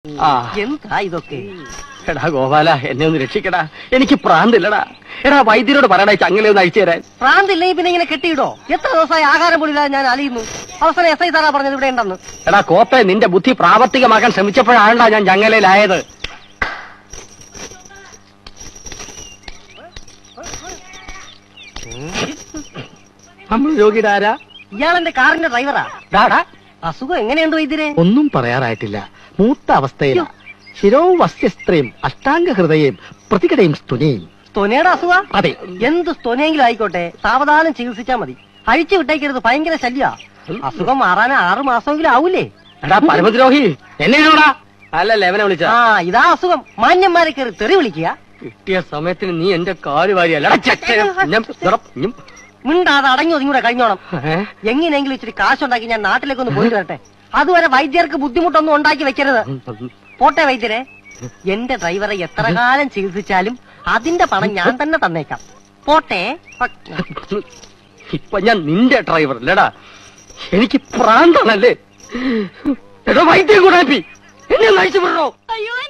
ആ എന്താ ഇതൊക്കെ എടാ ഗോപാല എന്നെ ഒന്ന് രക്ഷിക്കടാ എനിക്ക് പ്രാന്തില്ലടാ എടാ വൈദ്യരോട് പറയടാ ഈ ചങ്ങല ഒന്ന് അയച്ചു തരാൻ പ്രാന്തില്ലെങ്കിൽ പിന്നെ ഇങ്ങനെ കെട്ടിയിടോ എത്ര ദിവസമായി ആഹാരം പോലില്ലാതെ ഞാൻ അലിയുന്നു അവസാനം എസ് ഐ സാറാ പറഞ്ഞത് ഇവിടെ ഉണ്ടെന്ന് എടാ കോപ്പെ നിന്റെ ബുദ്ധി പ്രാവർത്തികമാക്കാൻ ശ്രമിച്ചപ്പോഴാണ്ടാ ഞാൻ ചങ്ങലയിലായത് നമ്മൾ രോഗിയുടെ ആരാ ഇയാളെന്റെ കാറിന്റെ ഡ്രൈവറാ ഡാടാ അസുഖം എങ്ങനെയുണ്ട് വൈദ്യരെ ഒന്നും പറയാറായിട്ടില്ല മൂത്ത അവസ്ഥയില ശിരോവും വസ്യസ്ത്രയും അഷ്ടാംഗ ഹൃദയം പ്രതികടയും സ്തുനയും സ്തൊനയുടെ അസുഖ അതെ എന്ത് സ്തൊനയെങ്കിലും ആയിക്കോട്ടെ സാവധാനം ചികിത്സിച്ചാ മതി അഴിച്ചു വിട്ടേക്കരുത് ഭയങ്കര ശല്യ അസുഖം മാറാൻ ആറു മാസമെങ്കിലും ആവൂലേ എടാ പരമദ്രോഹി എന്നെയാണോടാ അല്ലല്ല എവനെ വിളിച്ച ആ ഇതാ അസുഖം മാന്യന്മാരെ കയറി തെറി വിളിക്കുക കിട്ടിയ സമയത്തിന് നീ എന്റെ കാല് വാരിയല്ലടാ ചെക്കൻ. ഞാൻ ഇറ- ഞാൻ- മിണ്ടാതെ അടങ്ങി ഒതുങ്ങൂടെ കഴിഞ്ഞോണം ഏ? എങ്ങനെയെങ്കിലും ഇച്ചിരി കാശുണ്ടാക്കി ഞാൻ നാട്ടിലേക്ക് ഒന്ന് പോയിട്ട് വരട്ടെ അതുവരെ വൈദ്യർക്ക് ബുദ്ധിമുട്ടൊന്നും ഉണ്ടാക്കി വെക്കരുത് പോട്ടെ വൈദ്യരെ എന്റെ ഡ്രൈവറെ എത്ര കാലം ചികിത്സിച്ചാലും അതിന്റെ പണം ഞാൻ തന്നെ തന്നേക്കാം പോട്ടെ ഇപ്പൊ ഞാൻ നിന്റെ ഡ്രൈവർ അല്ലടാ എനിക്ക് പ്രാന്താണല്ലേ എടോ വൈദ്യം കൂടാപ്പി എന്നെ നയിച്ചു വിടണോ അയ്യോ